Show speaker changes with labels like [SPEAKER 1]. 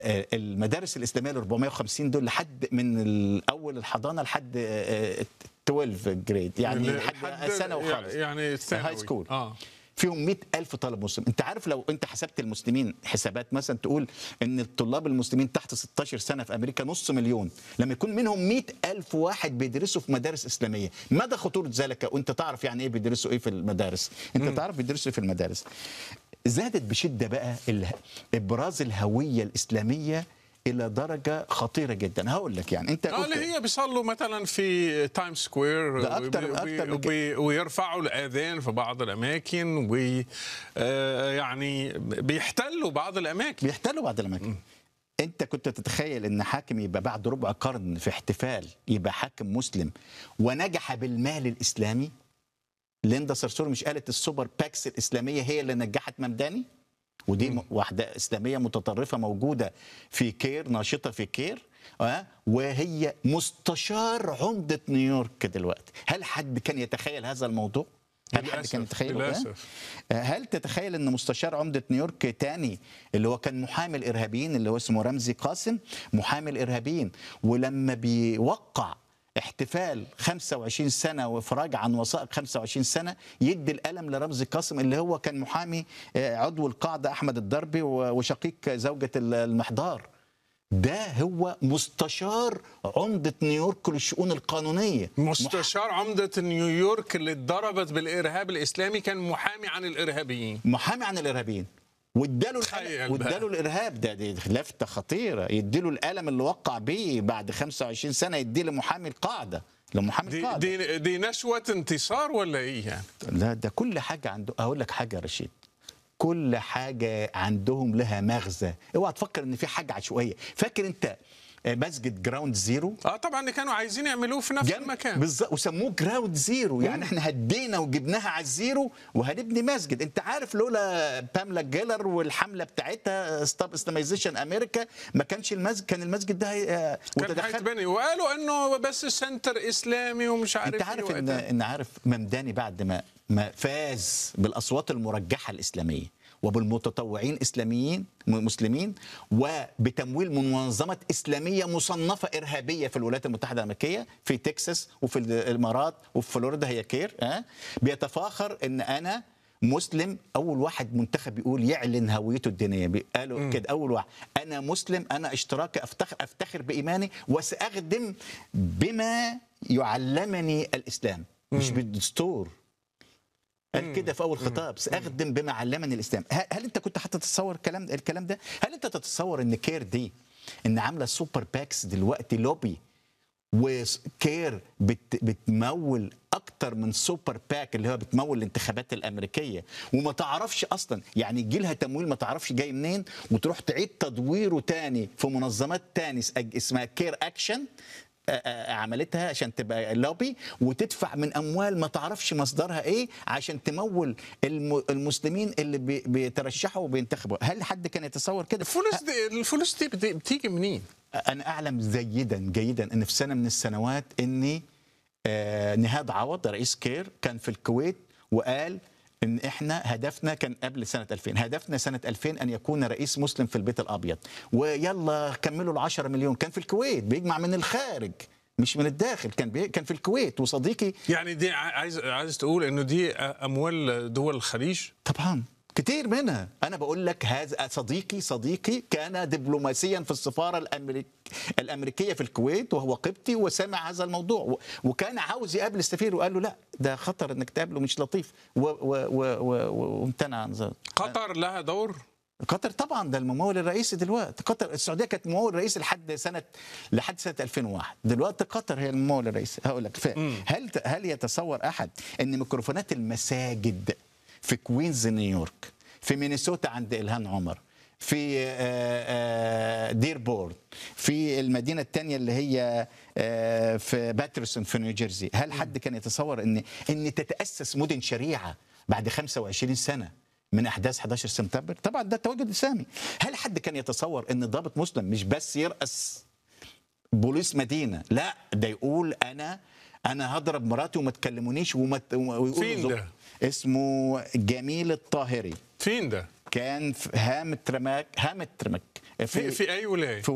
[SPEAKER 1] آه، المدارس الاسلاميه ال 450 دول لحد من اول الحضانه لحد آه، 12 جريد يعني لحد ثانوي خالص
[SPEAKER 2] يعني ثانوي
[SPEAKER 1] هاي سكول
[SPEAKER 2] اه
[SPEAKER 1] فيهم 100 ألف طالب مسلم انت عارف لو انت حسبت المسلمين حسابات مثلا تقول ان الطلاب المسلمين تحت 16 سنة في أمريكا نص مليون لما يكون منهم 100 ألف واحد بيدرسوا في مدارس إسلامية مدى خطورة ذلك وانت تعرف يعني ايه بيدرسوا ايه في المدارس انت م. تعرف بيدرسوا ايه في المدارس زادت بشدة بقى ال- إبراز الهوية الإسلامية إلى درجة خطيرة جدا هقول لك يعني انت
[SPEAKER 2] اه
[SPEAKER 1] قلت-
[SPEAKER 2] اللي هي بيصلوا مثلا في تايم سكوير
[SPEAKER 1] ده أكتر-
[SPEAKER 2] وبي-
[SPEAKER 1] أكتر من
[SPEAKER 2] وبي- ويرفعوا الاذان في بعض الاماكن ويعني بيحتلوا بعض الاماكن
[SPEAKER 1] بيحتلوا بعض الاماكن انت كنت تتخيل ان حاكم يبقى بعد ربع قرن في احتفال يبقى حاكم مسلم ونجح بالمال الاسلامي ليندا صرصور مش قالت السوبر باكس الاسلاميه هي اللي نجحت ممداني ودي م- واحده اسلاميه متطرفه موجوده في كير ناشطه في كير أه؟ وهي مستشار عمده نيويورك دلوقتي هل حد كان يتخيل هذا الموضوع هل حد
[SPEAKER 2] للأسف،
[SPEAKER 1] كان يتخيل
[SPEAKER 2] للأسف.
[SPEAKER 1] هل تتخيل ان مستشار عمده نيويورك تاني اللي هو كان محامي الارهابيين اللي هو اسمه رمزي قاسم محامي الارهابيين ولما بيوقع احتفال 25 سنه وافراج عن وثائق 25 سنه يدي القلم لرمزي قاسم اللي هو كان محامي آه، عضو القاعده احمد الدربي و- وشقيق زوجه المحضار ده هو مستشار عمده نيويورك للشؤون القانونيه
[SPEAKER 2] مستشار عمدة نيويورك اللي اتضربت بالإرهاب الإسلامي كان محامي عن الإرهابيين
[SPEAKER 1] محامي عن الارهابيين واداله
[SPEAKER 2] تخيل
[SPEAKER 1] القلم
[SPEAKER 2] بقى.
[SPEAKER 1] واداله الارهاب ده دي لفته خطيره يديله القلم اللي وقع بيه بعد 25 سنه يديه لمحامي القاعده لمحامي
[SPEAKER 2] دي,
[SPEAKER 1] القاعده
[SPEAKER 2] دي, دي نشوة انتصار ولا إيه يعني؟
[SPEAKER 1] لا ده كل حاجه عنده اقول لك حاجه يا رشيد كل حاجه عندهم لها مغزى اوعى تفكر ان في حاجه عشوائيه فاكر انت آه، مسجد جراوند زيرو
[SPEAKER 2] اه طبعا اللي كانوا عايزين يعملوه في نفس
[SPEAKER 1] جنب-
[SPEAKER 2] المكان
[SPEAKER 1] بالظبط وسموه جراوند زيرو يعني احنا هدينا وجبناها على الزيرو وهنبني مسجد انت عارف لولا باملا جيلر والحمله بتاعتها ستوب اسلاميزيشن امريكا ما كانش المسجد كان المسجد ده هي- آه،
[SPEAKER 2] كان
[SPEAKER 1] وتدخل
[SPEAKER 2] هيتبني وقالوا انه بس سنتر اسلامي ومش عارف
[SPEAKER 1] انت
[SPEAKER 2] إيه
[SPEAKER 1] عارف ان
[SPEAKER 2] وقتها.
[SPEAKER 1] ان عارف ممداني بعد ما ما فاز بالاصوات المرجحه الاسلاميه وبالمتطوعين اسلاميين م- مسلمين وبتمويل من منظمه اسلاميه مصنفه ارهابيه في الولايات المتحده الامريكيه في تكساس وفي الامارات وفي فلوريدا هي كير ها بيتفاخر ان انا مسلم اول واحد منتخب يقول يعلن هويته الدينيه بي- قالوا كده اول واحد انا مسلم انا اشتراكي افتخر افتخر بايماني وساخدم بما يعلمني الاسلام مش بالدستور قال كده في اول خطاب ساخدم بما علمني الاسلام هل, هل انت كنت حتى تتصور الكلام الكلام ده هل انت تتصور ان كير دي ان عامله سوبر باكس دلوقتي لوبي وكير بت بتمول اكتر من سوبر باك اللي هو بتمول الانتخابات الامريكيه وما تعرفش اصلا يعني يجي لها تمويل ما تعرفش جاي منين وتروح تعيد تدويره تاني في منظمات تاني اسمها كير اكشن عملتها عشان تبقى لوبي وتدفع من اموال ما تعرفش مصدرها ايه عشان تمول الم- المسلمين اللي بي- بيترشحوا وبينتخبوا هل حد كان يتصور كده
[SPEAKER 2] الفلوس دي الفلوس دي بت- بتيجي منين؟
[SPEAKER 1] انا اعلم جيدا جيدا ان في سنه من السنوات اني آه، نهاد عوض رئيس كير كان في الكويت وقال ان احنا هدفنا كان قبل سنه 2000 هدفنا سنه 2000 ان يكون رئيس مسلم في البيت الابيض ويلا كملوا ال 10 مليون كان في الكويت بيجمع من الخارج مش من الداخل كان بي... كان في الكويت وصديقي
[SPEAKER 2] يعني دي ع- عايز عايز تقول انه دي اموال دول الخليج؟
[SPEAKER 1] طبعا كتير منها انا بقول لك هذا صديقي صديقي كان دبلوماسيا في السفاره الأمريك الامريكيه في الكويت وهو قبطي وسمع هذا الموضوع و- وكان عاوز يقابل السفير وقال له لا ده خطر انك تقابله مش لطيف و- و- و- و- وامتنع عن ذلك
[SPEAKER 2] قطر لها دور؟
[SPEAKER 1] قطر طبعا ده الممول الرئيسي دلوقتي قطر السعوديه كانت ممول رئيسي لحد سنه لحد سنه 2001 دلوقتي قطر هي الممول الرئيسي هقول لك ف- هل هل يتصور احد ان ميكروفونات المساجد في كوينز نيويورك في مينيسوتا عند الهان عمر في آه، آه، ديربورن في المدينه الثانيه اللي هي آه، في باترسون في نيوجيرسي هل حد كان يتصور ان ان تتاسس مدن شريعه بعد 25 سنه من احداث 11 سبتمبر طبعا ده التواجد الاسلامي هل حد كان يتصور ان ضابط مسلم مش بس يرأس بوليس مدينه لا ده يقول انا انا هضرب مراتي وما تكلمونيش وما ت- ويقول
[SPEAKER 2] فين
[SPEAKER 1] زو-
[SPEAKER 2] ده؟
[SPEAKER 1] اسمه جميل الطاهري
[SPEAKER 2] فين ده؟
[SPEAKER 1] كان في هامة رماك هامة رمك
[SPEAKER 2] في, في اي ولايه
[SPEAKER 1] في